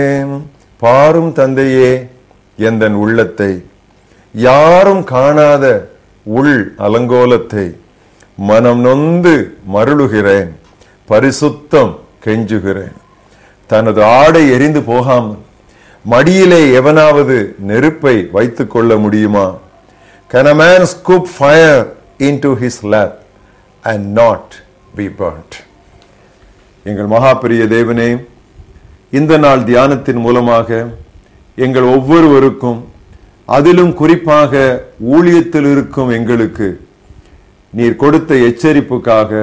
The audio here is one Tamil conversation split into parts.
பாரும் தந்தையே எந்தன் உள்ளத்தை யாரும் காணாத உள் அலங்கோலத்தை மனம் நொந்து மருளுகிறேன் பரிசுத்தம் கெஞ்சுகிறேன் தனது ஆடை எரிந்து போகாமல் மடியிலே எவனாவது நெருப்பை வைத்துக் கொள்ள முடியுமா Can a man scoop fire into his lap and not be burnt? எங்கள் மகாபிரிய தேவனே இந்த நாள் தியானத்தின் மூலமாக எங்கள் ஒவ்வொருவருக்கும் அதிலும் குறிப்பாக ஊழியத்தில் இருக்கும் எங்களுக்கு நீர் கொடுத்த எச்சரிப்புக்காக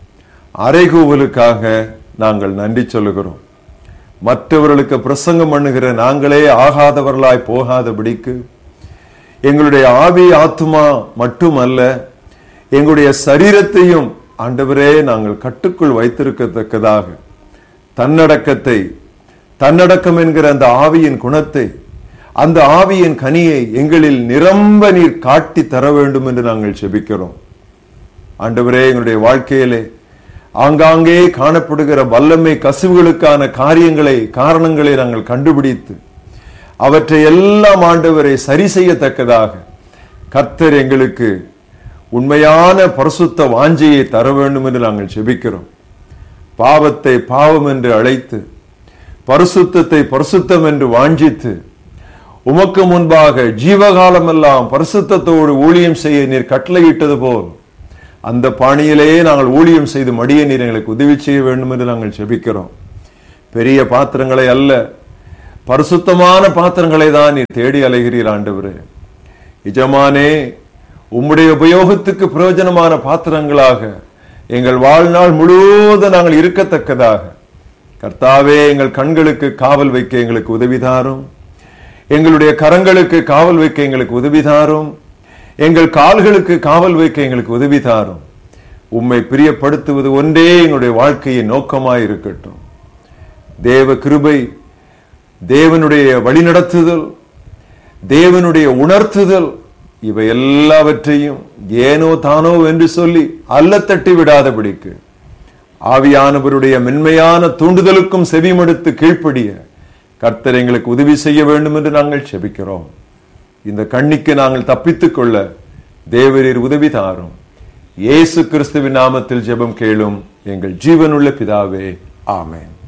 அறைகூவலுக்காக நாங்கள் நன்றி சொல்லுகிறோம் மற்றவர்களுக்கு பிரசங்கம் பண்ணுகிற நாங்களே ஆகாதவர்களாய் போகாதபடிக்கு எங்களுடைய ஆவி ஆத்துமா மட்டுமல்ல எங்களுடைய சரீரத்தையும் ஆண்டவரே நாங்கள் கட்டுக்குள் வைத்திருக்கத்தக்கதாக தன்னடக்கத்தை தன்னடக்கம் என்கிற அந்த ஆவியின் குணத்தை அந்த ஆவியின் கனியை எங்களில் நிரம்ப நீர் காட்டி தர வேண்டும் என்று நாங்கள் செபிக்கிறோம் ஆண்டவரே எங்களுடைய வாழ்க்கையிலே ஆங்காங்கே காணப்படுகிற வல்லமை கசிவுகளுக்கான காரியங்களை காரணங்களை நாங்கள் கண்டுபிடித்து அவற்றை எல்லாம் ஆண்டவரை சரி செய்யத்தக்கதாக கர்த்தர் எங்களுக்கு உண்மையான பரிசுத்த வாஞ்சையை தர வேண்டும் என்று நாங்கள் செபிக்கிறோம் பாவத்தை பாவம் என்று அழைத்து பரிசுத்தத்தை பரிசுத்தம் என்று வாஞ்சித்து உமக்கு முன்பாக ஜீவகாலமெல்லாம் பரிசுத்தத்தோடு ஊழியம் செய்ய நீர் கட்டளையிட்டது போல் அந்த பாணியிலேயே நாங்கள் ஊழியம் செய்து மடிய நீர் எங்களுக்கு உதவி செய்ய வேண்டும் என்று நாங்கள் செபிக்கிறோம் பெரிய பாத்திரங்களை அல்ல பரிசுத்தமான பாத்திரங்களை தான் நீ தேடி அலைகிறீர் ஆண்டவரே இஜமானே உம்முடைய உபயோகத்துக்கு பிரயோஜனமான பாத்திரங்களாக எங்கள் வாழ்நாள் முழுவதும் நாங்கள் இருக்கத்தக்கதாக கர்த்தாவே எங்கள் கண்களுக்கு காவல் வைக்க எங்களுக்கு உதவிதாரும் எங்களுடைய கரங்களுக்கு காவல் வைக்க எங்களுக்கு உதவிதாரும் எங்கள் கால்களுக்கு காவல் வைக்க எங்களுக்கு உதவிதாரும் உம்மை பிரியப்படுத்துவது ஒன்றே எங்களுடைய வாழ்க்கையின் நோக்கமாய் இருக்கட்டும் தேவ கிருபை தேவனுடைய வழிநடத்துதல் தேவனுடைய உணர்த்துதல் இவை எல்லாவற்றையும் ஏனோ தானோ என்று சொல்லி அல்ல தட்டி விடாதபடிக்கு ஆவியானவருடைய மென்மையான தூண்டுதலுக்கும் செவிமடுத்து கீழ்ப்படிய கர்த்தர் எங்களுக்கு உதவி செய்ய வேண்டும் என்று நாங்கள் செபிக்கிறோம் இந்த கண்ணிக்கு நாங்கள் தப்பித்துக் கொள்ள தேவரீர் உதவி தாரும் இயேசு கிறிஸ்துவின் நாமத்தில் ஜெபம் கேளும் எங்கள் ஜீவனுள்ள பிதாவே ஆமென்